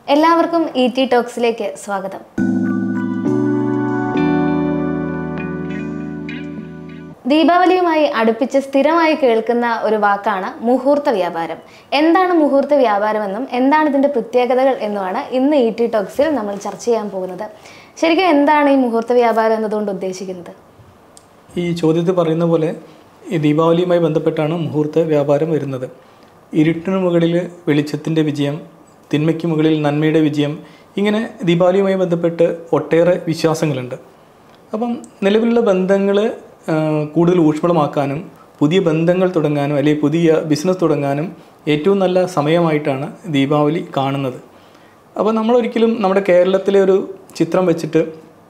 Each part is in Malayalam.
എല്ലാവർക്കും ഇ ടി ടോക്സിലേക്ക് സ്വാഗതം ദീപാവലിയുമായി അടുപ്പിച്ച് സ്ഥിരമായി കേൾക്കുന്ന ഒരു വാക്കാണ് മുഹൂർത്ത വ്യാപാരം എന്താണ് മുഹൂർത്ത വ്യാപാരമെന്നും എന്താണ് ഇതിന്റെ പ്രത്യേകതകൾ എന്നുമാണ് ഇന്ന് ഇ ടി ടോക്സിൽ നമ്മൾ ചർച്ച ചെയ്യാൻ പോകുന്നത് ശരിക്കും എന്താണ് ഈ മുഹൂർത്ത വ്യാപാരം എന്നതുകൊണ്ട് ഉദ്ദേശിക്കുന്നത് ഈ ചോദ്യത്തിൽ പറയുന്ന പോലെ ഈ ദീപാവലിയുമായി ബന്ധപ്പെട്ടാണ് മുഹൂർത്ത വ്യാപാരം വരുന്നത് ഇരുട്ടിന് മുകളിൽ വെളിച്ചത്തിൻ്റെ വിജയം തിന്മയ്ക്ക് മുകളിൽ നന്മയുടെ വിജയം ഇങ്ങനെ ദീപാവലിയുമായി ബന്ധപ്പെട്ട് ഒട്ടേറെ വിശ്വാസങ്ങളുണ്ട് അപ്പം നിലവിലുള്ള ബന്ധങ്ങൾ കൂടുതൽ ഊഷ്മളമാക്കാനും പുതിയ ബന്ധങ്ങൾ തുടങ്ങാനും അല്ലെങ്കിൽ പുതിയ ബിസിനസ് തുടങ്ങാനും ഏറ്റവും നല്ല സമയമായിട്ടാണ് ദീപാവലി കാണുന്നത് അപ്പോൾ നമ്മളൊരിക്കലും നമ്മുടെ കേരളത്തിലെ ഒരു ചിത്രം വെച്ചിട്ട്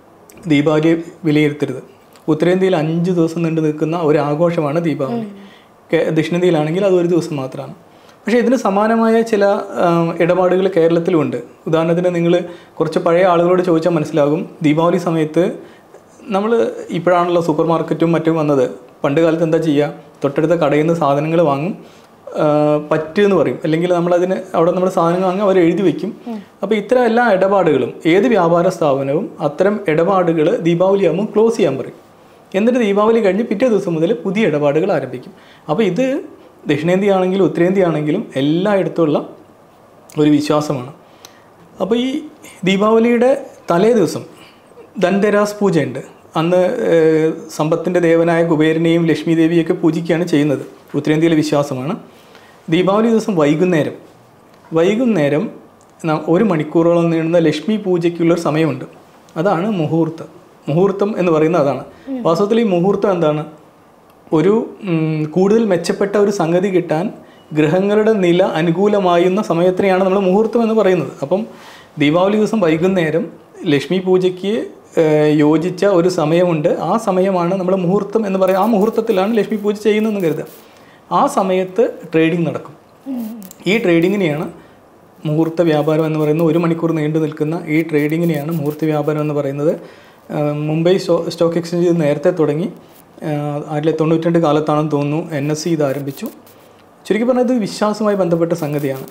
ദീപാവലി വിലയിരുത്തരുത് ഉത്തരേന്ത്യയിൽ അഞ്ച് ദിവസം നീണ്ടു നിൽക്കുന്ന ഒരു ആഘോഷമാണ് ദീപാവലി കേ- ദക്ഷിണേന്ത്യയിലാണെങ്കിൽ അത് ഒരു ദിവസം മാത്രമാണ് പക്ഷേ ഇതിന് സമാനമായ ചില ഇടപാടുകൾ കേരളത്തിലുമുണ്ട് ഉദാഹരണത്തിന് നിങ്ങൾ കുറച്ച് പഴയ ആളുകളോട് ചോദിച്ചാൽ മനസ്സിലാകും ദീപാവലി സമയത്ത് നമ്മൾ ഇപ്പോഴാണല്ലോ സൂപ്പർ മാർക്കറ്റും മറ്റും വന്നത് പണ്ട് കാലത്ത് എന്താ ചെയ്യുക തൊട്ടടുത്ത കടയിൽ നിന്ന് സാധനങ്ങൾ വാങ്ങും ആ, പറ്റ് എന്ന് പറയും അല്ലെങ്കിൽ നമ്മളതിന് അവിടെ നമ്മൾ സാധനങ്ങൾ വാങ്ങി അവർ എഴുതി വെക്കും അപ്പോൾ ഇത്തരം എല്ലാ ഇടപാടുകളും ഏത് വ്യാപാര സ്ഥാപനവും അത്തരം ഇടപാടുകൾ ദീപാവലി ആകുമ്പോൾ ക്ലോസ് ചെയ്യാൻ പറയും എന്നിട്ട് ദീപാവലി കഴിഞ്ഞ് പിറ്റേ ദിവസം മുതൽ പുതിയ ഇടപാടുകൾ ആരംഭിക്കും അപ്പോൾ ഇത് ദക്ഷിണേന്ത്യ ആണെങ്കിലും ഉത്തരേന്ത്യ ആണെങ്കിലും എല്ലായിടത്തുമുള്ള ഒരു വിശ്വാസമാണ് അപ്പോൾ ഈ ദീപാവലിയുടെ തലേ ദിവസം ധൻതെരാസ് പൂജയുണ്ട് അന്ന് ഏഹ്, സമ്പത്തിൻ്റെ ദേവനായ കുബേരനെയും ലക്ഷ്മി ദേവിയൊക്കെ പൂജിക്കുകയാണ് ചെയ്യുന്നത് ഉത്തരേന്ത്യയിലെ വിശ്വാസമാണ് ദീപാവലി ദിവസം വൈകുന്നേരം വൈകുന്നേരം ന- ഒരു മണിക്കൂറോളം നീളുന്ന ലക്ഷ്മി പൂജയ്ക്കുള്ളൊരു സമയമുണ്ട് അതാണ് മുഹൂർത്തം മുഹൂർത്തം എന്ന് പറയുന്നത് അതാണ് വാസ്തവത്തിൽ ഈ മുഹൂർത്തം എന്താണ് ഒരു ഉം, കൂടുതൽ മെച്ചപ്പെട്ട ഒരു സംഗതി കിട്ടാൻ ഗ്രഹങ്ങളുടെ നില അനുകൂലമായുന്ന സമയത്തിനെയാണ് നമ്മൾ മുഹൂർത്തം എന്ന് പറയുന്നത് അപ്പം ദീപാവലി ദിവസം വൈകുന്നേരം ലക്ഷ്മി പൂജയ്ക്ക് ഏഹ്, യോജിച്ച ഒരു സമയമുണ്ട് ആ സമയമാണ് നമ്മൾ മുഹൂർത്തം എന്ന് പറയുന്നത് ആ മുഹൂർത്തത്തിലാണ് ലക്ഷ്മി പൂജ ചെയ്യുന്നതെന്ന് കരുതുക ആ സമയത്ത് ട്രേഡിംഗ് നടക്കും ഈ ട്രേഡിങ്ങിനെയാണ് മുഹൂർത്ത വ്യാപാരം എന്ന് പറയുന്ന ഒരു മണിക്കൂർ നീണ്ടു നിൽക്കുന്ന ഈ ട്രേഡിങ്ങിനെയാണ് മുഹൂർത്ത വ്യാപാരം എന്ന് പറയുന്നത് ആഹ് മുംബൈ സ്റ്റോ സ്റ്റോക്ക് എക്സ്ചേഞ്ച് ഇത് നേരത്തെ തുടങ്ങി ആഹ് ആയിരത്തി തൊണ്ണൂറ്റി രണ്ട് കാലത്താണെന്ന് തോന്നുന്നു എൻ എസ് സി ഇത് ആരംഭിച്ചു ചുരുക്കി പറഞ്ഞാൽ ഇത് വിശ്വാസവുമായി ബന്ധപ്പെട്ട സംഗതിയാണ്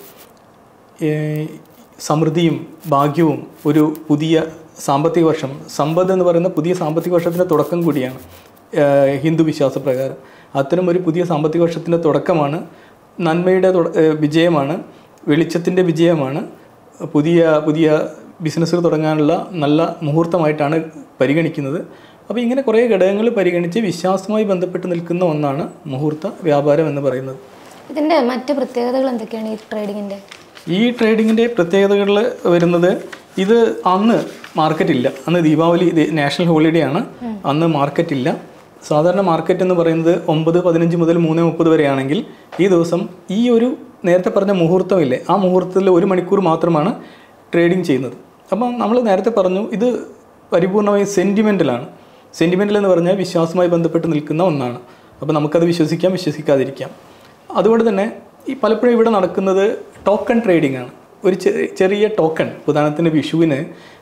ഏഹ് സമൃദ്ധിയും ഭാഗ്യവും ഒരു പുതിയ സാമ്പത്തിക വർഷം സമ്പത്ത് എന്ന് പറയുന്ന പുതിയ സാമ്പത്തിക വർഷത്തിൻ്റെ തുടക്കം കൂടിയാണ് ഏഹ് ഹിന്ദു വിശ്വാസപ്രകാരം അത്തരം ഒരു പുതിയ സാമ്പത്തിക വർഷത്തിൻ്റെ തുടക്കമാണ് നന്മയുടെ തുട- ഏഹ് വിജയമാണ് വെളിച്ചത്തിൻ്റെ വിജയമാണ് പുതിയ പുതിയ ബിസിനസ്സുകൾ തുടങ്ങാനുള്ള നല്ല മുഹൂർത്തമായിട്ടാണ് പരിഗണിക്കുന്നത് അപ്പോൾ ഇങ്ങനെ കുറേ ഘടകങ്ങൾ പരിഗണിച്ച് വിശ്വാസവുമായി ബന്ധപ്പെട്ട് നിൽക്കുന്ന ഒന്നാണ് മുഹൂർത്ത വ്യാപാരം എന്ന് പറയുന്നത് ഇതിന്റെ മറ്റ് പ്രത്യേകതകൾ എന്തൊക്കെയാണ് ഈ ട്രേഡിങ്ങിന്റെ ഈ ട്രേഡിങ്ങിൻ്റെ പ്രത്യേകതകൾ വരുന്നത് ഇത് അന്ന് മാർക്കറ്റ് ഇല്ല അന്ന് ദീപാവലി ഇത് നാഷണൽ ഹോളിഡേ ആണ് അന്ന് മാർക്കറ്റ് ഇല്ല സാധാരണ മാർക്കറ്റ് എന്ന് പറയുന്നത് ഒമ്പത് പതിനഞ്ച് മുതൽ മൂന്ന് മുപ്പത് വരെ ആണെങ്കിൽ ഈ ദിവസം ഈ ഒരു നേരത്തെ പറഞ്ഞ മുഹൂർത്തമില്ലേ ആ മുഹൂർത്തത്തിൽ ഒരു മണിക്കൂർ മാത്രമാണ് ട്രേഡിംഗ് ചെയ്യുന്നത് അപ്പം നമ്മൾ നേരത്തെ പറഞ്ഞു ഇത് പരിപൂർണമായും സെൻറ്റിമെൻ്റലാണ് സെൻറ്റിമെൻ്റൽ എന്ന് പറഞ്ഞാൽ വിശ്വാസവുമായി ബന്ധപ്പെട്ട് നിൽക്കുന്ന ഒന്നാണ് അപ്പോൾ നമുക്കത് വിശ്വസിക്കാം വിശ്വസിക്കാതിരിക്കാം അതുകൊണ്ട് തന്നെ ഈ പലപ്പോഴും ഇവിടെ നടക്കുന്നത് ടോക്കൺ ട്രേഡിംഗ് ആണ് ഒരു ചെ- ചെറിയ ടോക്കൺ ഉദാഹരണത്തിന് വിഷുവിന്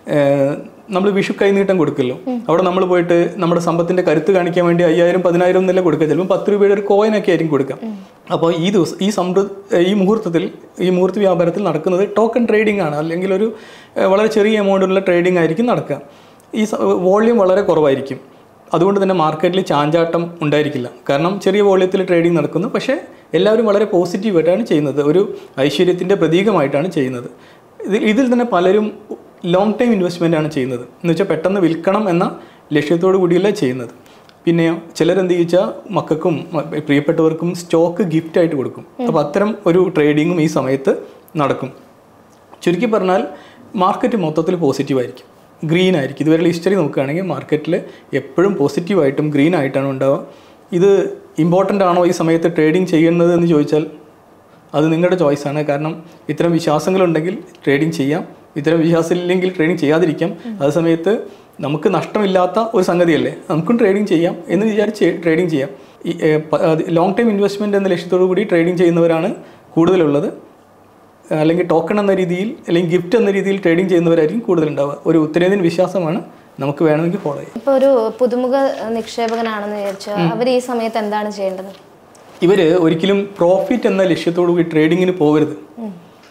നമ്മൾ വിഷു കൈനീട്ടം കൊടുക്കല്ലോ അവിടെ നമ്മൾ പോയിട്ട് നമ്മുടെ സമ്പത്തിന്റെ കരുത്ത് കാണിക്കാൻ വേണ്ടി അയ്യായിരം പതിനായിരം എന്നല്ല കൊടുക്കുക ചിലപ്പോൾ പത്ത് രൂപയുടെ ഒരു കോയിനൊക്കെ ആയിരിക്കും കൊടുക്കാം അപ്പോൾ ഈ ദിവസം ഈ സമൃ ഈ മുഹൂർത്തത്തിൽ ഈ മുഹൂർത്ത വ്യാപാരത്തിൽ നടക്കുന്നത് ടോക്കൺ ട്രേഡിംഗ് ആണ് അല്ലെങ്കിൽ ഒരു ഏഹ്, വളരെ ചെറിയ എമൗണ്ടിലുള്ള ട്രേഡിംഗ് ആയിരിക്കും നടക്കുക ഈ വോള്യൂം വളരെ കുറവായിരിക്കും അതുകൊണ്ട് തന്നെ മാർക്കറ്റിൽ ചാഞ്ചാട്ടം ഉണ്ടായിരിക്കില്ല കാരണം ചെറിയ വോള്യത്തിൽ ട്രേഡിംഗ് നടക്കുന്നു പക്ഷേ എല്ലാവരും വളരെ പോസിറ്റീവായിട്ടാണ് ചെയ്യുന്നത് ഒരു ഐശ്വര്യത്തിൻ്റെ പ്രതീകമായിട്ടാണ് ചെയ്യുന്നത് ഇതിൽ ഇതിൽ തന്നെ പലരും ലോങ് ടൈം ഇൻവെസ്റ്റ്മെൻ്റ് ആണ് ചെയ്യുന്നത് എന്ന് വെച്ചാൽ പെട്ടെന്ന് വിൽക്കണം എന്ന ലക്ഷ്യത്തോടു കൂടിയല്ല ചെയ്യുന്നത് പിന്നെയോ ചിലരെന്ത് ചോദിച്ചാൽ മക്കൾക്കും മ- പ്രിയപ്പെട്ടവർക്കും സ്റ്റോക്ക് ഗിഫ്റ്റായിട്ട് കൊടുക്കും അപ്പോൾ അത്തരം ഒരു ട്രേഡിങ്ങും ഈ സമയത്ത് നടക്കും ചുരുക്കി പറഞ്ഞാൽ മാർക്കറ്റ് മൊത്തത്തിൽ പോസിറ്റീവ് ആയിരിക്കും ഗ്രീൻ ആയിരിക്കും ഇതുവരെയുള്ള ഹിസ്റ്ററി നോക്കുകയാണെങ്കിൽ മാർക്കറ്റിൽ എപ്പോഴും പോസിറ്റീവായിട്ടും ഗ്രീൻ ആയിട്ടാണ് ഉണ്ടാവുക ഇത് ഇമ്പോർട്ടൻ്റ് ആണോ ഈ സമയത്ത് ട്രേഡിംഗ് ചെയ്യുന്നത് എന്ന് ചോദിച്ചാൽ അത് നിങ്ങളുടെ ചോയ്സാണ് കാരണം ഇത്തരം വിശ്വാസങ്ങളുണ്ടെങ്കിൽ ട്രേഡിംഗ് ചെയ്യാം ഇത്തരം വിശ്വാസം ഇല്ലെങ്കിൽ ട്രേഡിംഗ് ചെയ്യാതിരിക്കാം അതേ സമയത്ത് നമുക്ക് നഷ്ടമില്ലാത്ത ഒരു സംഗതിയല്ലേ നമുക്കും ട്രേഡിംഗ് ചെയ്യാം എന്ന് വിചാരിച്ച് ട്രേഡിംഗ് ചെയ്യാം ഈ ലോങ് ടൈം ഇൻവെസ്റ്റ്മെൻറ്റ് എന്ന ലക്ഷ്യത്തോടു കൂടി ട്രേഡിംഗ് ചെയ്യുന്നവരാണ് കൂടുതലുള്ളത് അല്ലെങ്കിൽ ടോക്കൺ എന്ന രീതിയിൽ അല്ലെങ്കിൽ ഗിഫ്റ്റ് എന്ന രീതിയിൽ ട്രേഡിംഗ് ചെയ്യുന്നവരായിരിക്കും കൂടുതലുണ്ടാവുക ഒരു ഉത്തരേന്ത്യൻ വിശ്വാസമാണ് നമുക്ക് വേണമെങ്കിൽ ഫോളോ ചെയ്യാം ഇപ്പൊ ഒരു പുതുമുഖ നിക്ഷേപകനാണെന്ന് വിചാരിച്ചു അവർ ഈ സമയത്ത് എന്താണ് ചെയ്യേണ്ടത് ഇവർ ഒരിക്കലും പ്രോഫിറ്റ് എന്ന ലക്ഷ്യത്തോടു കൂടി ട്രേഡിങ്ങിന് പോകരുത്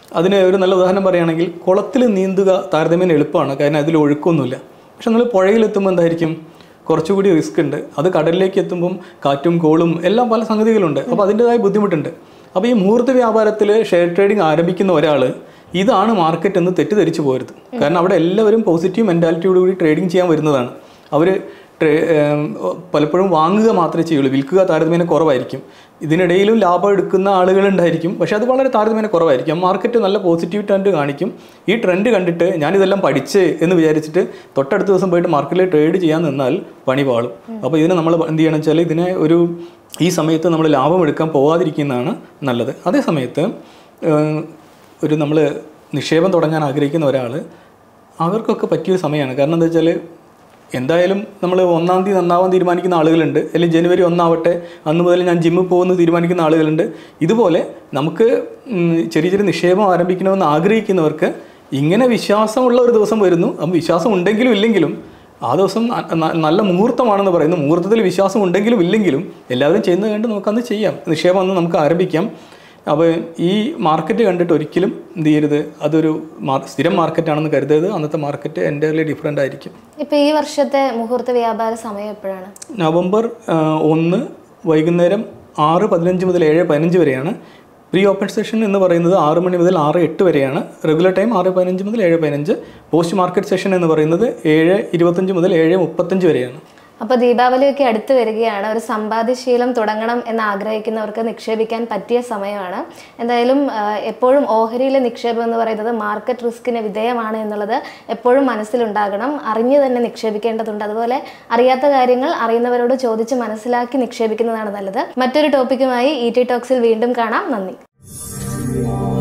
അതിന് ഒരു നല്ല ഉദാഹരണം പറയുകയാണെങ്കിൽ കുളത്തിൽ നീന്തുക താരതമ്യേന എളുപ്പമാണ് കാരണം അതിൽ ഒഴുക്കൊന്നുമില്ല പക്ഷെ നമ്മൾ പുഴയിലെത്തുമ്പോൾ എന്തായിരിക്കും കുറച്ചുകൂടി റിസ്ക് ഉണ്ട് അത് കടലിലേക്ക് എത്തുമ്പം കാറ്റും കോളും എല്ലാം പല സംഗതികളുണ്ട് അപ്പോൾ അതിൻ്റെതായ ബുദ്ധിമുട്ടുണ്ട് അപ്പോൾ ഈ മുഹൂർത്ത വ്യാപാരത്തിൽ ഷെയർ ട്രേഡിംഗ് ആരംഭിക്കുന്ന ഒരാൾ ഇതാണ് മാർക്കറ്റ് എന്ന് തെറ്റിദ്ധരിച്ചു പോരുത് കാരണം അവിടെ എല്ലാവരും പോസിറ്റീവ് മെൻറ്റാലിറ്റിയോട് കൂടി ട്രേഡിംഗ് ചെയ്യാൻ വരുന്നതാണ് അവർ ട്രേ ഏം, പലപ്പോഴും വാങ്ങുക മാത്രമേ ചെയ്യുള്ളൂ വിൽക്കുക താരതമ്യേന കുറവായിരിക്കും ഇതിനിടയിലും ലാഭം എടുക്കുന്ന ആളുകളുണ്ടായിരിക്കും പക്ഷേ അത് വളരെ താരതമ്യേന കുറവായിരിക്കും മാർക്കറ്റ് നല്ല പോസിറ്റീവ് ട്രെൻഡ് കാണിക്കും ഈ ട്രെൻഡ് കണ്ടിട്ട് ഞാനിതെല്ലാം പഠിച്ച് എന്ന് വിചാരിച്ചിട്ട് തൊട്ടടുത്ത ദിവസം പോയിട്ട് മാർക്കറ്റിൽ ട്രേഡ് ചെയ്യാൻ നിന്നാൽ പണി പാളും അപ്പോൾ ഇതിനെ നമ്മൾ എന്ത് ചെയ്യണം വെച്ചാൽ ഇതിനെ ഒരു ഈ സമയത്ത് നമ്മൾ ലാഭം എടുക്കാൻ പോവാതിരിക്കുന്നതാണ് നല്ലത് അതേ സമയത്ത് ഏഹ്, ഒരു നമ്മൾ നിക്ഷേപം തുടങ്ങാൻ ആഗ്രഹിക്കുന്ന ഒരാൾ അവർക്കൊക്കെ പറ്റിയൊരു സമയമാണ് കാരണം എന്താ വെച്ചാൽ എന്തായാലും നമ്മൾ ഒന്നാം തീയതി നന്നാവാൻ തീരുമാനിക്കുന്ന ആളുകളുണ്ട് അല്ലെങ്കിൽ ജനുവരി ഒന്നാവട്ടെ അന്ന് മുതൽ ഞാൻ ജിമ്മിൽ പോകുന്നു തീരുമാനിക്കുന്ന ആളുകളുണ്ട് ഇതുപോലെ നമുക്ക് ഉം, ചെറിയ ചെറിയ നിക്ഷേപം ആരംഭിക്കണമെന്ന് ആഗ്രഹിക്കുന്നവർക്ക് ഇങ്ങനെ വിശ്വാസമുള്ള ഒരു ദിവസം വരുന്നു അപ്പം വിശ്വാസം ഉണ്ടെങ്കിലും ഇല്ലെങ്കിലും ആ ദിവസം ന- ന- നല്ല മുഹൂർത്തമാണെന്ന് പറയുന്നു മുഹൂർത്തത്തിൽ വിശ്വാസം ഉണ്ടെങ്കിലും ഇല്ലെങ്കിലും എല്ലാവരും ചെയ്യുന്നത് കണ്ട് നമുക്കന്ന് ചെയ്യാം നിക്ഷേപം അന്ന് നമുക്ക് ആരംഭിക്കാം അപ്പോൾ ഈ മാർക്കറ്റ് കണ്ടിട്ട് ഒരിക്കലും എന്ത് ചെയ്യരുത് അതൊരു മാർ സ്ഥിരം മാർക്കറ്റാണെന്ന് കരുതരുത് അന്നത്തെ മാർക്കറ്റ് എൻ്റയർലി ഡിഫറെൻ്റ് ആയിരിക്കും ഇപ്പൊ ഈ വർഷത്തെ മുഹൂർത്ത വ്യാപാര സമയം എപ്പോഴാണ് നവംബർ ആ, ഒന്ന് വൈകുന്നേരം ആറ് പതിനഞ്ച് മുതൽ ഏഴ് പതിനഞ്ച് വരെയാണ് പ്രീ ഓപ്പൺ സെഷൻ എന്ന് പറയുന്നത് ആറ് മണി മുതൽ ആറ് എട്ട് വരെയാണ് റെഗുലർ ടൈം ആറ് പതിനഞ്ച് മുതൽ ഏഴ് പതിനഞ്ച് പോസ്റ്റ് മാർക്കറ്റ് സെഷൻ എന്ന് പറയുന്നത് ഏഴ് ഇരുപത്തഞ്ച് മുതൽ ഏഴ് മുപ്പത്തഞ്ച് വരെയാണ് അപ്പൊ ദീപാവലിയൊക്കെ അടുത്ത് വരികയാണ് ഒരു സമ്പാദ്യശീലം തുടങ്ങണം എന്ന് ആഗ്രഹിക്കുന്നവർക്ക് നിക്ഷേപിക്കാൻ പറ്റിയ സമയമാണ് എന്തായാലും ആ, എപ്പോഴും ഓഹരിയിലെ നിക്ഷേപം എന്ന് പറയുന്നത് മാർക്കറ്റ് റിസ്കിന് വിധേയമാണ് എന്നുള്ളത് എപ്പോഴും മനസ്സിലുണ്ടാകണം അറിഞ്ഞു തന്നെ നിക്ഷേപിക്കേണ്ടതുണ്ട് അതുപോലെ അറിയാത്ത കാര്യങ്ങൾ അറിയുന്നവരോട് ചോദിച്ച് മനസ്സിലാക്കി നിക്ഷേപിക്കുന്നതാണ് നല്ലത് മറ്റൊരു ടോപ്പിക്കുമായി ഇ ടി ടോക്സിൽ വീണ്ടും കാണാം നന്ദി